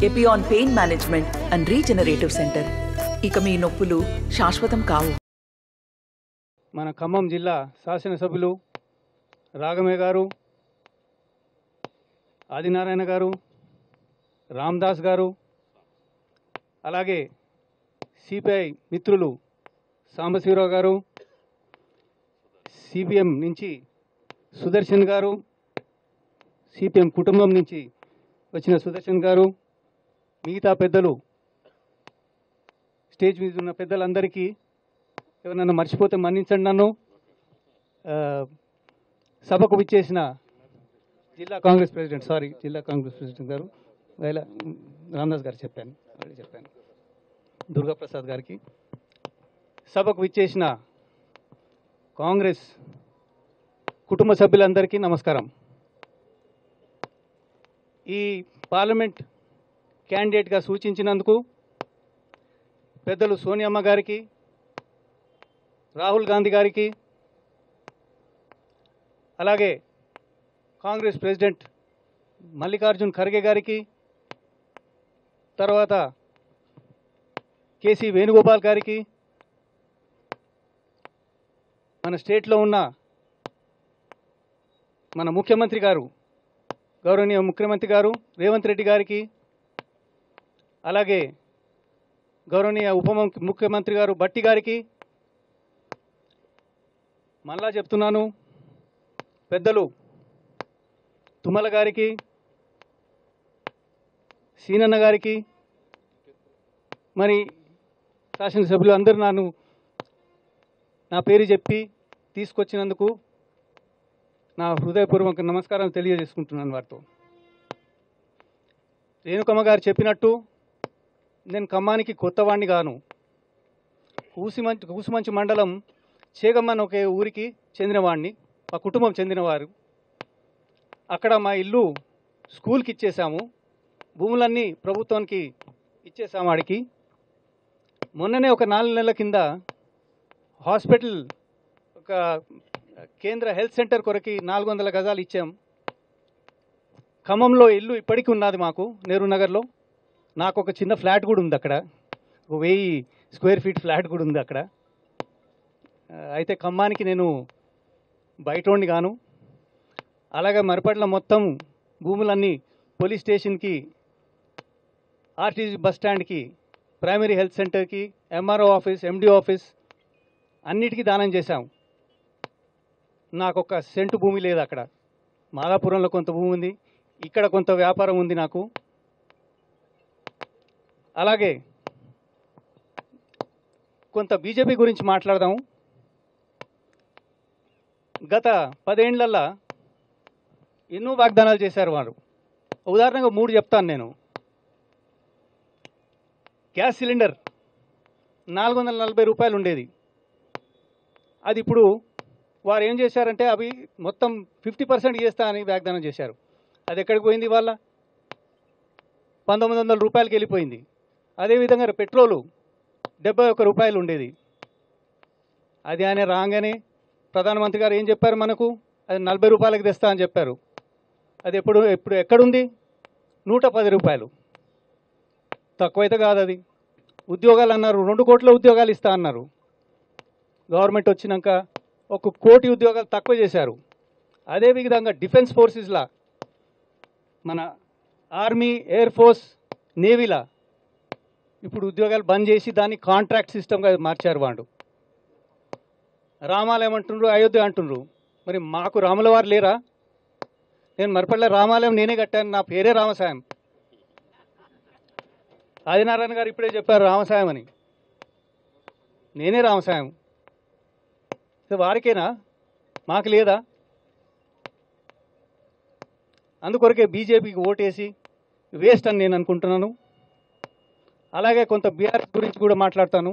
Epione pain management and regenerative centre ఇక మీ నొప్పులు శాశ్వతం కావు మన ఖమ్మం జిల్లా శాసనసభ్యులు రాగమే గారు ఆదినారాయణ గారు రామ్దాస్ గారు అలాగే సిపిఐ మిత్రులు సాంబశివరావు గారు సిపిఎం నుంచి సుదర్శన్ గారు సిపిఎం కుటుంబం నుంచి వచ్చిన సుదర్శన్ గారు మిగతా పెద్దలు స్టేజ్ మీద ఉన్న పెద్దలందరికీ ఎవరన్నా మర్చిపోతే మన్నించండి నన్ను ఆ, సభకు విచ్చేసిన జిల్లా కాంగ్రెస్ ప్రెసిడెంట్ సారీ జిల్లా కాంగ్రెస్ ప్రెసిడెంట్ గారు వేళ రామదాస్ గారు చెప్పాను ఆల్రెడీ చెప్పాను దుర్గాప్రసాద్ గారికి సభకు విచ్చేసిన కాంగ్రెస్ కుటుంబ సభ్యులందరికీ నమస్కారం ఈ పార్లమెంట్ క్యాండిడేట్గా సూచించినందుకు పెద్దలు సోనియమ్మ గారికి రాహుల్ గాంధీ గారికి అలాగే కాంగ్రెస్ ప్రెసిడెంట్ మల్లికార్జున్ ఖర్గే గారికి తర్వాత కేసీ వేణుగోపాల్ గారికి మన స్టేట్లో ఉన్న మన ముఖ్యమంత్రి గారు గౌరవనీయ ముఖ్యమంత్రి గారు రేవంత్ రెడ్డి గారికి అలాగే గౌరవనీయ ఉప ముఖ్య- ముఖ్యమంత్రి గారు బట్టి గారికి మళ్ళా చెప్తున్నాను పెద్దలు తుమ్మల గారికి సీనన్న గారికి మరి శాసనసభ్యులు అందరూ నన్ను నా పేరు చెప్పి తీసుకొచ్చినందుకు నా హృదయపూర్వక నమస్కారం తెలియజేసుకుంటున్నాను వారితో రేణుకమ్మ గారు చెప్పినట్టు నేను ఖమ్మానికి కొత్తవాణ్ణి గాను కూసిమంచి కూసుమంచి మండలం చేగమ్మన్ ఒకే ఊరికి చెందినవాడిని మా కుటుంబం చెందినవారు అక్కడ మా ఇల్లు స్కూల్కి ఇచ్చేసాము భూములన్నీ ప్రభుత్వానికి ఇచ్చేసాము వాడికి మొన్ననే ఒక నాలుగు నెలల కింద హాస్పిటల్ ఒక కేంద్ర హెల్త్ సెంటర్ కొరకి నాలుగు వందల గజాలు ఇచ్చాం ఖమ్మంలో ఇల్లు ఇప్పటికీ ఉన్నది మాకు నెహ్రూ నగర్లో నాకు ఒక చిన్న ఫ్లాట్ కూడా ఉంది అక్కడ ఒక వెయ్యి స్క్వేర్ ఫీట్ ఫ్లాట్ కూడా ఉంది అక్కడ ఆ, అయితే ఖమ్మానికి నేను బయటోండి గాను అలాగే మరపట్ల మొత్తం భూములన్నీ పోలీస్ స్టేషన్కి ఆర్టీసీ బస్ స్టాండ్కి ప్రైమరీ హెల్త్ సెంటర్కి ఎంఆర్ఓ ఆఫీస్ ఎండి ఆఫీస్ అన్నిటికీ దానం చేశాం నాకు ఒక సెంటు భూమి లేదు అక్కడ మాదాపురంలో కొంత భూమి ఉంది ఇక్కడ కొంత వ్యాపారం ఉంది నాకు అలాగే కొంత బీజేపీ గురించి మాట్లాడదాము గత పదేండ్లల్లా ఎన్నో వాగ్దానాలు చేశారు వారు ఉదాహరణగా మూడు చెప్తాను నేను గ్యాస్ సిలిండర్ నాలుగు వందల నలభై రూపాయలు ఉండేది అది ఇప్పుడు వారు ఏం చేశారంటే అవి మొత్తం ఫిఫ్టీ పర్సెంట్ చేస్తా అని వాగ్దానం చేశారు అది ఎక్కడికి పోయింది వాళ్ళ పంతొమ్మిది వందల రూపాయలకి వెళ్ళిపోయింది అదేవిధంగా పెట్రోలు డెబ్బై ఒక్క రూపాయలు ఉండేది అది ఆయన రాగానే ప్రధానమంత్రి గారు ఏం చెప్పారు మనకు అది నలభై రూపాయలకి తెస్తా అని చెప్పారు అది ఎప్పుడు ఎప్పుడు ఎక్కడుంది నూట పది రూపాయలు తక్కువైతే కాదు అది ఉద్యోగాలు అన్నారు రెండు కోట్ల ఉద్యోగాలు ఇస్తా అన్నారు గవర్నమెంట్ వచ్చినాక ఒక కోటి ఉద్యోగాలు తక్కువ చేశారు అదేవిధంగా డిఫెన్స్ ఫోర్సెస్లా మన ఆర్మీ ఎయిర్ ఫోర్స్ నేవీలా ఇప్పుడు ఉద్యోగాలు బంద్ చేసి దాన్ని కాంట్రాక్ట్ సిస్టమ్గా మార్చారు వాళ్ళు రామాలయం అంటుండ్రు అయోధ్య అంటుండ్రు మరి మాకు రాముల వారు లేరా నేను మరపట్ల రామాలయం నేనే కట్టాను నా పేరే రామసాయం ఆదినారాయణ గారు ఇప్పుడే చెప్పారు రామసాయం అని నేనే రామసాయం సో వారికేనా మాకు లేదా అందుకొరకే బీజేపీకి ఓటేసి వేస్ట్ అని నేను అనుకుంటున్నాను అలాగే కొంత బీఆర్ఎస్ గురించి కూడా మాట్లాడతాను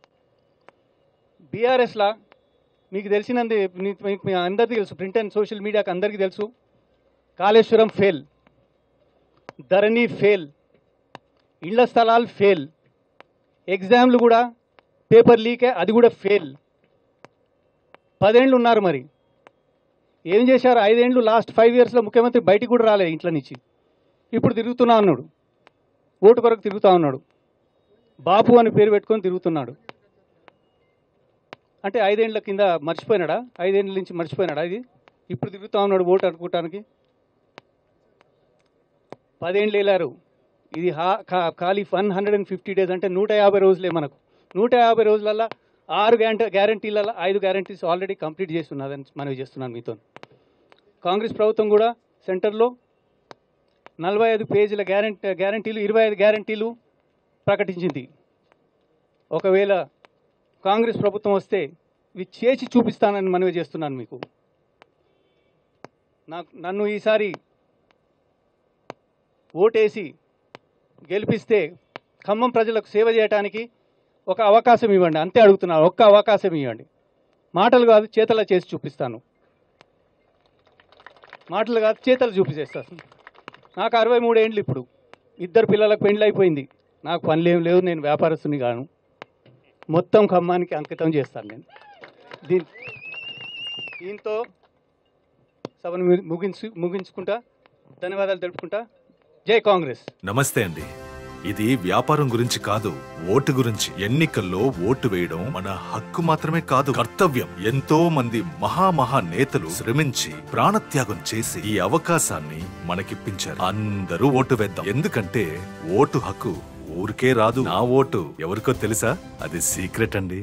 బీఆర్ఎస్లా మీకు తెలిసినంది మీకు మీకు మీ అందరికీ తెలుసు ప్రింట్ అండ్ సోషల్ మీడియాకి అందరికీ తెలుసు కాళేశ్వరం ఫెయిల్ ధరణి ఫెయిల్ ఇళ్ల స్థలాలు ఫెయిల్ ఎగ్జామ్లు కూడా పేపర్ లీకే అది కూడా ఫెయిల్ పదేళ్ళు ఉన్నారు మరి ఏం చేశారు ఐదేళ్ళు లాస్ట్ ఫైవ్ ఇయర్స్లో ముఖ్యమంత్రి బయటికి కూడా రాలేదు ఇంట్లో నుంచి ఇప్పుడు తిరుగుతున్నా అన్నాడు ఓటు కొరకు తిరుగుతూ ఉన్నాడు బాపు అని పేరు పెట్టుకొని తిరుగుతున్నాడు అంటే ఐదేండ్ల కింద మర్చిపోయినాడా ఐదేండ్ల నుంచి మర్చిపోయినాడా ఇది ఇప్పుడు తిరుగుతూ ఉన్నాడు ఓటు అనుకోవటానికి పదేండ్లు వెళ్ళారు ఇది హా ఖా- ఖాళీ one hundred and fifty days అంటే నూట యాభై రోజులే మనకు నూట యాభై రోజులల్లో ఆరు గ్యారంటీ గ్యారంటీలలో ఐదు గ్యారంటీస్ ఆల్రెడీ కంప్లీట్ చేసి ఉన్నదని మనవి చేస్తున్నాను మీతో కాంగ్రెస్ ప్రభుత్వం కూడా సెంటర్లో నలభై ఐదు పేజీల గ్యారంటీ గ్యారంటీలు ఇరవై ఐదు గ్యారంటీలు ప్రకటించింది ఒకవేళ కాంగ్రెస్ ప్రభుత్వం వస్తే ఇవి చేసి చూపిస్తానని మనవి చేస్తున్నాను మీకు నాకు నన్ను ఈసారి ఓటేసి గెలిపిస్తే ఖమ్మం ప్రజలకు సేవ చేయడానికి ఒక అవకాశం ఇవ్వండి అంతే అడుగుతున్నాను ఒక్క అవకాశం ఇవ్వండి మాటలు కాదు చేతల చేసి చూపిస్తాను మాటలు కాదు చేతలు చూపిచేస్తాను నాకు అరవై మూడు ఏండ్లు ఇప్పుడు ఇద్దరు పిల్లలకు పెండ్లి అయిపోయింది నాకు పనులు ఏం లేవు నేను వ్యాపారస్తుని గాను మొత్తం ఖమ్మానికి అంకితం చేస్తాను నేను దీని దీంతో సభను ము- ముగించు ముగించుకుంటా ధన్యవాదాలు తెలుపుకుంటా జై కాంగ్రెస్ నమస్తే అండి ఇది వ్యాపారం గురించి కాదు ఓటు గురించి ఎన్నికల్లో ఓటు వేయడం మన హక్కు మాత్రమే కాదు కర్తవ్యం ఎంతో మంది మహామహా నేతలు శ్రమించి ప్రాణత్యాగం చేసి ఈ అవకాశాన్ని మనకిప్పించారు అందరూ ఓటు వేద్దాం ఎందుకంటే ఓటు హక్కు ఊరికే రాదు నా ఓటు ఎవరికో తెలుసా అది సీక్రెట్ అండి